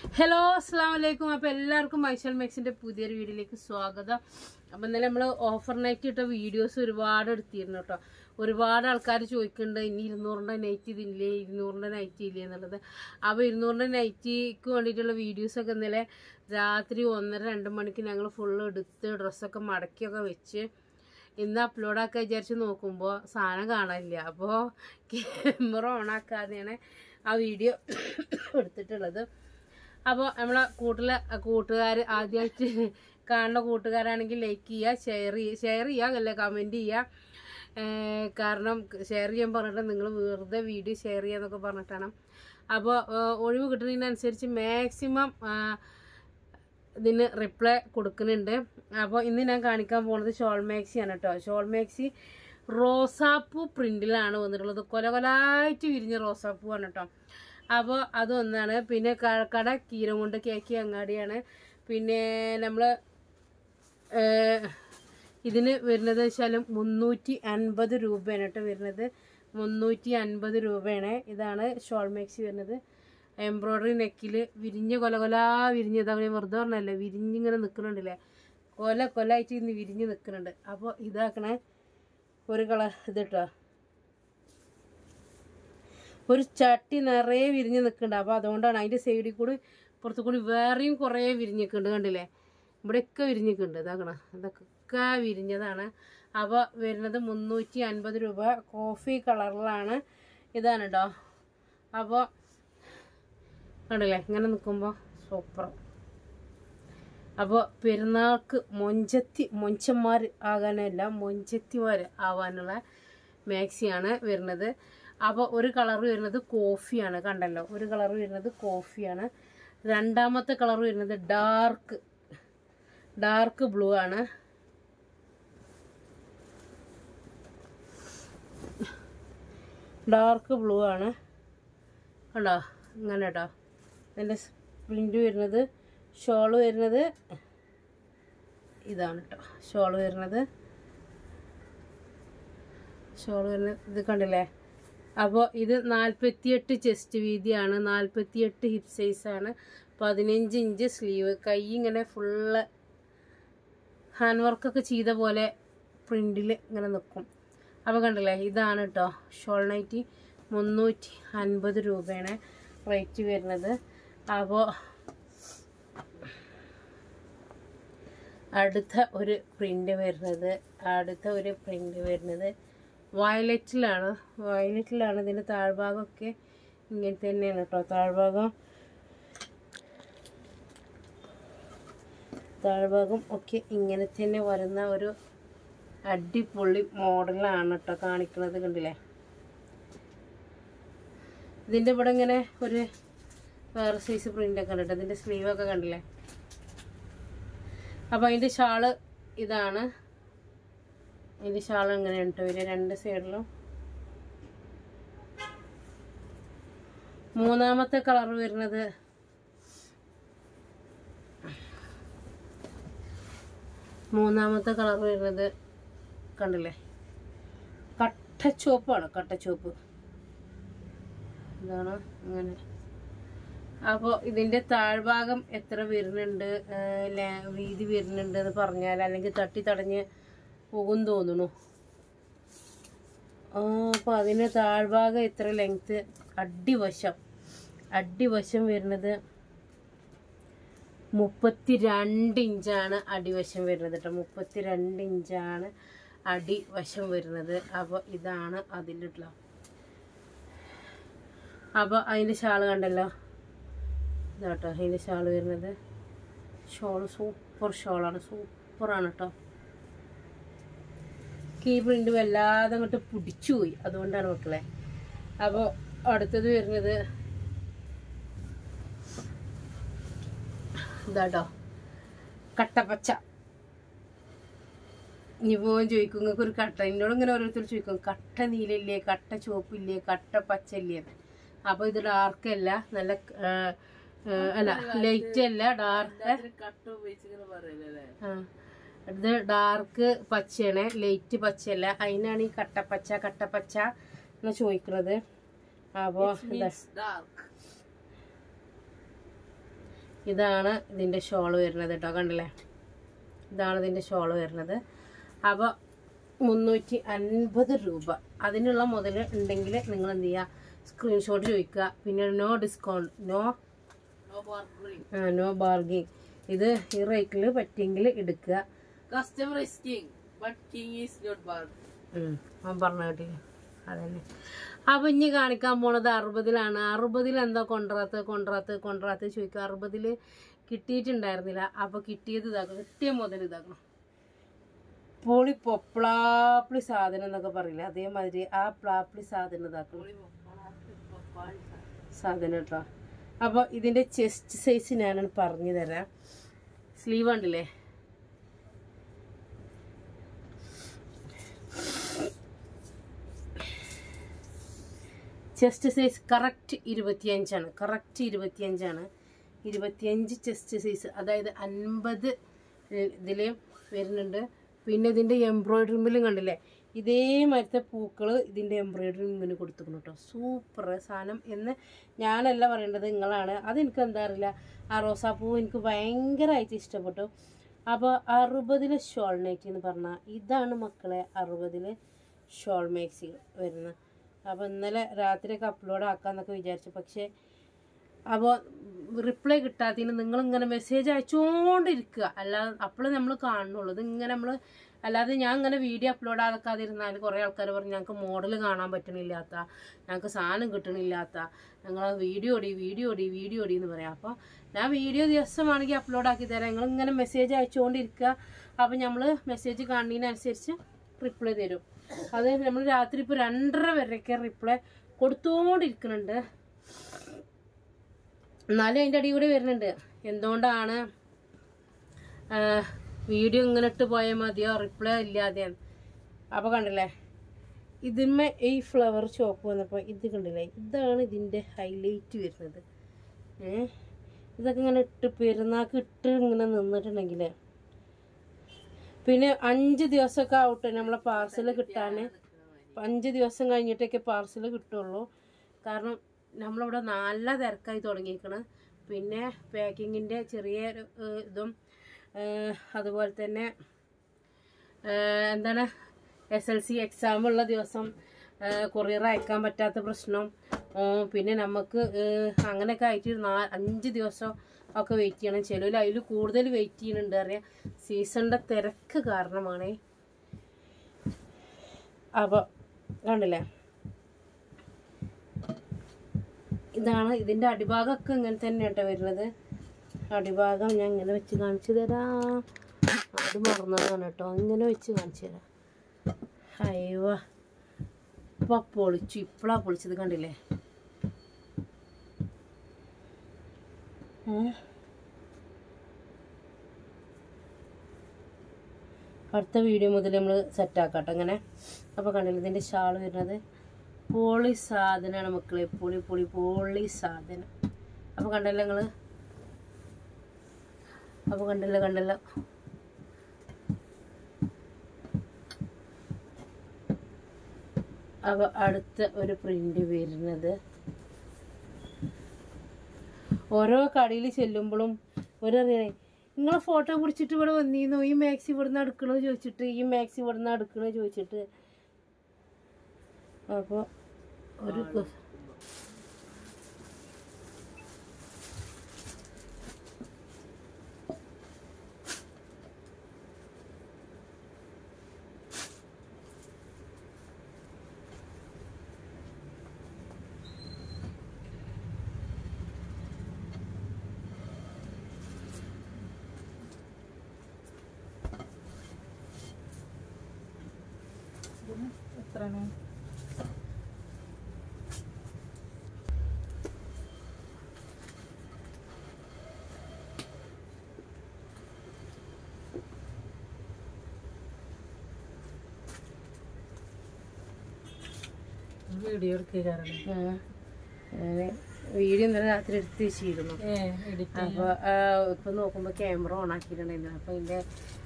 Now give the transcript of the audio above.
Hello അസ്സാം വലൈക്കും അപ്പൊ എല്ലാവർക്കും മൈഷൽ മെക്സിന്റെ പുതിയൊരു വീഡിയോയിലേക്ക് സ്വാഗതം അപ്പൊ ഇന്നലെ നമ്മള് ഓഫർ നൈറ്റ് ഇട്ട വീഡിയോസ് ഒരുപാട് എടുത്തിരുന്നു കേട്ടോ ഒരുപാട് ആൾക്കാർ ചോദിക്കുന്നുണ്ട് ഇനി ഇരുന്നൂറിന്റെ നൈറ്റ് ഇതില്ലേ ഇരുന്നൂറിന്റെ നൈറ്റ് ഇല്ലേ എന്നുള്ളത് അപ്പൊ ഇരുന്നൂറിന്റെ നൈറ്റിക്ക് വേണ്ടിയിട്ടുള്ള വീഡിയോസ് ഒക്കെ ഇന്നലെ രാത്രി ഒന്നര രണ്ട് മണിക്ക് ഞങ്ങൾ ഫുള്ള് എടുത്ത് ഡ്രസ്സൊക്കെ മടക്കിയൊക്കെ വെച്ച് ഇന്ന് അപ്ലോഡ് ആക്കാൻ വിചാരിച്ച് നോക്കുമ്പോൾ സാധനം കാണാനില്ല അപ്പോൾ ക്യാമറ ഓൺ ആക്കാതെയാണ് ആ വീഡിയോ എടുത്തിട്ടുള്ളത് അപ്പോൾ നമ്മളെ കൂട്ടിലെ കൂട്ടുകാർ ആദ്യമായിട്ട് കാണുന്ന കൂട്ടുകാരാണെങ്കിൽ ലൈക്ക് ചെയ്യുക ഷെയർ ചെയ്യുക ഷെയർ ചെയ്യുക അല്ല കമൻറ്റ് ചെയ്യുക ഏർ കാരണം ഷെയർ ചെയ്യാൻ പറഞ്ഞിട്ട് നിങ്ങൾ വെറുതെ വീഡിയോ ഷെയർ ചെയ്യാന്നൊക്കെ പറഞ്ഞിട്ടാണ് അപ്പോൾ ഒഴിവ് കിട്ടുന്നതിനനുസരിച്ച് മാക്സിമം ഇതിന് റിപ്ലൈ കൊടുക്കുന്നുണ്ട് അപ്പോൾ ഇന്ന് ഞാൻ കാണിക്കാൻ പോകുന്നത് ഷോൾ മാക്സിയാണ് കേട്ടോ ഷോൾ മാക്സി റോസാപ്പൂ പ്രിന്റിലാണ് വന്നിട്ടുള്ളത് കൊല കൊലായിട്ട് വിരിഞ്ഞ റോസാപ്പൂ ആണ് കേട്ടോ അപ്പോൾ അതൊന്നാണ് പിന്നെ ക- കട കീരമുണ്ട് കേക്കി അങ്ങാടിയാണ് പിന്നെ നമ്മൾ ഇതിന് വരുന്നത് വെച്ചാലും മുന്നൂറ്റി അൻപത് രൂപയാണ് കേട്ടോ വരുന്നത് മുന്നൂറ്റി അൻപത് രൂപയാണ് ഇതാണ് ഷോൾ മാക്സി വരുന്നത് എംബ്രോയ്ഡറി നെക്കിൽ വിരിഞ്ഞ കൊല കൊലാ വിരിഞ്ഞത് അങ്ങനെ വെറുതെ പറഞ്ഞല്ലേ വിരിഞ്ഞിങ്ങനെ നിൽക്കുന്നുണ്ടല്ലേ കൊല കൊലായിട്ട് ഇന്ന് വിരിഞ്ഞ് നിൽക്കുന്നുണ്ട് അപ്പോൾ ഇതാക്കണേ ഒരു കളർ ഇത് കേട്ടോ ഒരു ചട്ടി നിറയെ വിരിഞ്ഞ് നിൽക്കുന്നുണ്ട് അപ്പോൾ അതുകൊണ്ടാണ് അതിൻ്റെ സൈഡിൽ കൂടി പുറത്തു കൂടി വേറെയും കുറേ വിരിഞ്ഞിക്കുന്നുണ്ട് കണ്ടില്ലേ ഇവിടെയൊക്കെ വിരിഞ്ഞിക്കുന്നുണ്ട് ഇതാക്കണം ഇതൊക്കെ വിരിഞ്ഞതാണ് അപ്പോൾ വരുന്നത് മുന്നൂറ്റി അൻപത് രൂപ കോഫി കളറിലാണ് ഇതാണ് കേട്ടോ അപ്പോൾ കണ്ടില്ലേ ഇങ്ങനെ നിൽക്കുമ്പോൾ സൂപ്പർ അപ്പോൾ പെരുന്നാൾക്ക് മൊഞ്ചത്തി മൊഞ്ചന്മാർ ആകാനല്ല മൊഞ്ചത്തിമാർ ആവാനുള്ള മാക്സിയാണ് വരുന്നത് അപ്പോൾ ഒരു കളർ വരുന്നത് കോഫിയാണ് കണ്ടല്ലോ ഒരു കളർ വരുന്നത് കോഫിയാണ് രണ്ടാമത്തെ കളർ വരുന്നത് ഡാർക്ക് ഡാർക്ക് ബ്ലൂ ആണ് ഡാർക്ക് ബ്ലൂ ആണ് കണ്ടോ ഇങ്ങനെ കേട്ടോ ഇതിൻ്റെ പ്രിൻ്റ് വരുന്നത് ഷോള് വരുന്നത് ഇതാണ് കേട്ടോ ഷോള് വരുന്നത് ഷോള് വരുന്നത് ഇത് കണ്ടില്ലേ അപ്പോൾ ഇത് നാൽപ്പത്തിയെട്ട് ചെസ്റ്റ് വീതിയാണ് നാൽപ്പത്തിയെട്ട് ഹിപ്പ് സൈസാണ് പതിനഞ്ച് ഇഞ്ച് സ്ലീവ് കൈ ഇങ്ങനെ ഫുള്ള് ഹാൻഡ് വർക്കൊക്കെ ചെയ്ത പോലെ പ്രിൻറ്റിൽ ഇങ്ങനെ നിൽക്കും അപ്പോൾ കണ്ടില്ലേ ഇതാണ് കേട്ടോ ഷോൾ നൈറ്റി മുന്നൂറ്റി അൻപത് രൂപയാണ് റേറ്റ് വരുന്നത് അപ്പോൾ അടുത്ത ഒരു പ്രിൻ്റ് വരുന്നത് അടുത്ത ഒരു പ്രിൻ്റ് വരുന്നത് വയലറ്റിലാണ് വയലറ്റിലാണ് ഇതിൻ്റെ താഴ്ഭാഗമൊക്കെ ഇങ്ങനെ തന്നെയാണ് കേട്ടോ താഴ്ഭാഗം താഴ്ഭാഗം ഒക്കെ ഇങ്ങനെ തന്നെ വരുന്ന ഒരു അടിപൊളി മോഡലാണ് കേട്ടോ കാണിക്കുന്നത് കണ്ടില്ലേ ഇതിൻ്റെ ഇവിടെ ഇങ്ങനെ ഒരു വേറെ സൈസ് പ്രിൻ്റ് ഒക്കെ ഉണ്ട് കേട്ടോ ഇതിൻ്റെ സ്ലീവൊക്കെ കണ്ടില്ലേ അപ്പോൾ അതിൻ്റെ ഷാള് ഇതാണ് ഇതിൻ്റെ ഷാൾ എങ്ങനെയാണ് കേട്ടോ ഇവര് രണ്ട് സൈഡിലും മൂന്നാമത്തെ കളർ വരുന്നത് മൂന്നാമത്തെ കളർ വരുന്നത് കണ്ടില്ലേ കട്ടച്ചോപ്പാണ് കട്ടച്ചോപ്പ് ഇതാണ് അങ്ങനെ അപ്പോൾ ഇതിൻ്റെ താഴ്ഭാഗം എത്ര വരുന്നുണ്ട് ഏഹ് ല- വീതി വരുന്നുണ്ട് എന്ന് പറഞ്ഞാൽ അല്ലെങ്കിൽ തട്ടി തടഞ്ഞ് പോകും തോന്നുന്നു അപ്പോൾ അതിന് താഴ്ഭാഗം എത്ര ലെങ്ത്ത് അടിവശം അടിവശം വരുന്നത് മുപ്പത്തി രണ്ട് ഇഞ്ചാണ് അടിവശം വരുന്നത് കേട്ടോ മുപ്പത്തി രണ്ട് ഇഞ്ചാണ് അടിവശം വരുന്നത് അപ്പോൾ ഇതാണ് അതിലുള്ള അപ്പോൾ അതിൻ്റെ ഷാള് കണ്ടല്ലോ ഇതാട്ടോ അതിൻ്റെ ഷാള് വരുന്നത് ഷോള് സൂപ്പർ ഷോളാണ് സൂപ്പറാണ് കേട്ടോ കീ പ്രിൻ്റ് വല്ലാതെ അങ്ങോട്ട് പിടിച്ചു പോയി അതുകൊണ്ടാണ് മക്കളെ അപ്പോൾ അടുത്തത് വരുന്നത് ഇതാട്ടോ കട്ടപ്പച്ച ഇനിയിപ്പോൾ ചോദിക്കും നിങ്ങൾക്ക് ഒരു കട്ട എന്നോട് ഇങ്ങനെ ഓരോരുത്തർ ചോദിക്കും കട്ട നീലയില്ലേ കട്ട ചുവപ്പില്ലേ കട്ട പച്ച ഇല്ലേ അപ്പോൾ ഇത് ഡാർക്ക് അല്ല നല്ല ആ, ആ, അല്ല ലൈറ്റ് അല്ല ഡാർക്ക് ആ ഇത് ഡാർക്ക് പച്ചയാണ് ലൈറ്റ് പച്ചയല്ല അതിനാണ് ഈ കട്ടപ്പച്ച കട്ടപ്പച്ച എന്ന് ചോദിക്കുന്നത് അപ്പോൾ dark. ഇതാണ് ഇതിൻ്റെ ഷോൾ വരുന്നത് കേട്ടോ കണ്ടില്ലേ ഇതാണ് ഇതിൻ്റെ ഷോൾ വരുന്നത് അപ്പോൾ മുന്നൂറ്റി അൻപത് രൂപ അതിനുള്ള മുതൽ ഉണ്ടെങ്കിൽ നിങ്ങൾ എന്ത് ചെയ്യുക സ്ക്രീൻഷോട്ട് ചോദിക്കുക പിന്നെ no discount no no bargaining ഇത് ഈ റേറ്റിൽ പറ്റിയെങ്കിൽ എടുക്കുക Customer is king, but king is not bad. ഉം, അവൻ പറഞ്ഞ കേട്ടില്ല അതന്നെ അപ്പൊ ഇനി കാണിക്കാൻ പോണത് അറുപതിലാണ് അറുപതിൽ എന്താ കൊണ്ടുവരാത്ത കൊണ്ടുവരാത്ത കൊണ്ടുവരാത്ത ചോദിക്കുക അറുപതില് കിട്ടിയിട്ടുണ്ടായിരുന്നില്ല അപ്പൊ കിട്ടിയത് ഇതാക്കണം കിട്ടിയ മുതൽ ഇതാക്കണം പൊളി പൊപ്ലാപ്പിളി സാധനം എന്നൊക്കെ പറയില്ല അതേമാതിരി ആ പ്ലാപ്പിളി സാധനം ഇതാക്കണം സാധനം കേട്ടോ അപ്പോൾ ഇതിൻ്റെ ചെസ്റ്റ് സൈസ് ഞാൻ പറഞ്ഞു തരാം സ്ലീവ് ഉണ്ടല്ലേ ചെസ്റ്റ് സൈസ് കറക്റ്റ് ഇരുപത്തിയഞ്ചാണ് കറക്റ്റ് ഇരുപത്തിയഞ്ചാണ് ഇരുപത്തിയഞ്ച് ചെസ്റ്റ് സൈസ് അതായത് അൻപത് ഇതിൽ വരുന്നുണ്ട് പിന്നെ ഇതിൻ്റെ എംബ്രോയിഡറിമ്പിലും കണ്ടില്ലേ ഇതേമാതിരത്തെ പൂക്കൾ ഇതിൻ്റെ എംബ്രോയിഡറിമ്പിന് കൊടുത്തിരിക്കുന്നു കേട്ടോ സൂപ്പർ സാധനം എന്ന് ഞാനല്ല പറയേണ്ടത് നിങ്ങളാണ് അതെനിക്ക് എന്താ അറിയില്ല ആ റോസാപ്പൂ എനിക്ക് ഭയങ്കരമായിട്ട് ഇഷ്ടപ്പെട്ടു അപ്പോൾ അറുപതിലെ ഷോൾ നൈറ്റ് എന്ന് പറഞ്ഞാൽ ഇതാണ് മക്കളെ അറുപതിലെ ഷോൾ മേക്സി വരുന്നത് അപ്പോൾ ഇന്നലെ രാത്രിയൊക്കെ അപ്ലോഡ് ആക്കാമെന്നൊക്കെ വിചാരിച്ചു പക്ഷേ അപ്പോൾ റിപ്ലൈ കിട്ടാത്തതിന് നിങ്ങളിങ്ങനെ മെസ്സേജ് അയച്ചുകൊണ്ടിരിക്കുക അല്ലാതെ അപ്പോഴേ നമ്മൾ കാണുന്നുള്ളൂ ഇതിങ്ങനെ നമ്മൾ അല്ലാതെ ഞാൻ ഇങ്ങനെ വീഡിയോ അപ്ലോഡ് ആക്കാതിരുന്നാൽ കുറേ ആൾക്കാർ പറഞ്ഞു ഞങ്ങൾക്ക് മോഡൽ കാണാൻ പറ്റണില്ലാത്ത ഞങ്ങൾക്ക് സാധനം കിട്ടണില്ലാത്ത ഞങ്ങൾ വീഡിയോ ഓടി വീഡിയോ ഓടി വീഡിയോ ഓടി എന്ന് പറയാം അപ്പോൾ ഞാൻ വീഡിയോ ദിവസമാണെങ്കിൽ അപ്ലോഡ് ആക്കി തരാം നിങ്ങൾ ഇങ്ങനെ മെസ്സേജ് അയച്ചുകൊണ്ടിരിക്കുക അപ്പോൾ നമ്മൾ മെസ്സേജ് കാണുന്നതിനനുസരിച്ച് റിപ്ലൈ തരും അത് നമ്മൾ രാത്രി ഇപ്പോൾ രണ്ടര വരെയൊക്കെ റിപ്ലൈ കൊടുത്തുകൊണ്ടിരിക്കുന്നുണ്ട് എന്നാലും അതിൻ്റെ അടി കൂടെ വരുന്നുണ്ട് എന്തുകൊണ്ടാണ് വീഡിയോ ഇങ്ങനെ ഇട്ട് പോയാൽ മതിയോ റിപ്ലൈ ഇല്ലാതെ അപ്പോൾ കണ്ടില്ലേ ഇതിന്മേ ഈ ഫ്ലവർ ചോപ്പ് വന്നപ്പോൾ ഇത് കണ്ടില്ലേ ഇതാണ് ഇതിൻ്റെ ഹൈലൈറ്റ് വരുന്നത് ഏ ഇതൊക്കെ ഇങ്ങനെ ഇട്ട് പെരുന്നാൾക്ക് ഇട്ട് ഇങ്ങനെ നിന്നിട്ടുണ്ടെങ്കിൽ പിന്നെ അഞ്ച് ദിവസമൊക്കെ ആവട്ടെ നമ്മളെ പാർസൽ കിട്ടാൻ അഞ്ച് ദിവസം കഴിഞ്ഞിട്ടൊക്കെ പാർസൽ കിട്ടുള്ളൂ കാരണം നമ്മളിവിടെ നല്ല തിരക്കായി തുടങ്ങിയിരിക്കണം പിന്നെ പാക്കിങ്ങിൻ്റെ ചെറിയ ഒരു, ഏഹ്, ഇതും ഏഹ്, അതുപോലെ തന്നെ ഏഹ്, എന്താണ് എസ് എൽ സി എക്സാം ഉള്ള ദിവസം കൊറിയർ അയക്കാൻ പറ്റാത്ത പ്രശ്നം ഏഹ്, പിന്നെ നമുക്ക് ഏഹ്, അങ്ങനെയൊക്കെ ആയിട്ട് നാ അഞ്ച് ദിവസം ഒക്കെ വെയിറ്റ് ചെയ്യണം ചിലവിൽ അതിൽ കൂടുതൽ വെയിറ്റ് ചെയ്യുന്നുണ്ട് അറിയാം സീസണിൻ്റെ തിരക്ക് കാരണമാണേ അപ്പോൾ കണ്ടില്ലേ ഇതാണ് ഇതിൻ്റെ അടിഭാഗമൊക്കെ ഇങ്ങനെ തന്നെ കേട്ടോ വരുന്നത് അടിഭാഗം ഞാൻ ഇങ്ങനെ വെച്ച് കാണിച്ചു തരാം അത് മറന്നതാണ് കേട്ടോ ഇങ്ങനെ വെച്ച് കാണിച്ചു തരാം അയ്യോ ഇപ്പൊ പൊളിച്ചു ഇപ്പളാ പൊളിച്ചത് കണ്ടില്ലേ ഏ? അടുത്ത വീഡിയോ മുതൽ നമ്മൾ സെറ്റാക്കാട്ടോ ഇങ്ങനെ അപ്പോൾ കണ്ടില്ലേ ഇതിൻ്റെ ഷാൾ വരുന്നത് പൊളി സാധനമാണ് മക്കളെ പൊളി പൊളി പൊളി സാധനം അപ്പോൾ കണ്ടല്ലോ നിങ്ങൾ അപ്പോൾ കണ്ടല്ലോ കണ്ടല്ലോ അപ്പോൾ അടുത്ത ഒരു പ്രിന്റ് വരുന്നത് ഓരോ കടയിൽ ചെല്ലുമ്പോഴും ഒരറിയണേ നിങ്ങളെ ഫോട്ടോ പിടിച്ചിട്ട് ഇവിടെ വന്നിരുന്നു ഈ മാക്സി ഇവിടുന്ന് എടുക്കണോ ചോദിച്ചിട്ട് ഈ മാക്സി ഇവിടുന്ന് എടുക്കണോ ചോദിച്ചിട്ട് അപ്പോൾ ഒരു കു- എത്രയാണ് വീഡിയോ എടുക്കാറുണ്ട് ആ, അങ്ങനെ വീഡിയോ ഇന്നലെ രാത്രി എടുത്ത് വെച്ചിരുന്നു ഏ എഡിറ്റ് അപ്പോൾ ഇപ്പം നോക്കുമ്പോൾ ക്യാമറ ഓൺ ആക്കിയിട്ടുണ്ടായിരുന്നു അപ്പോൾ ഇതിൻ്റെ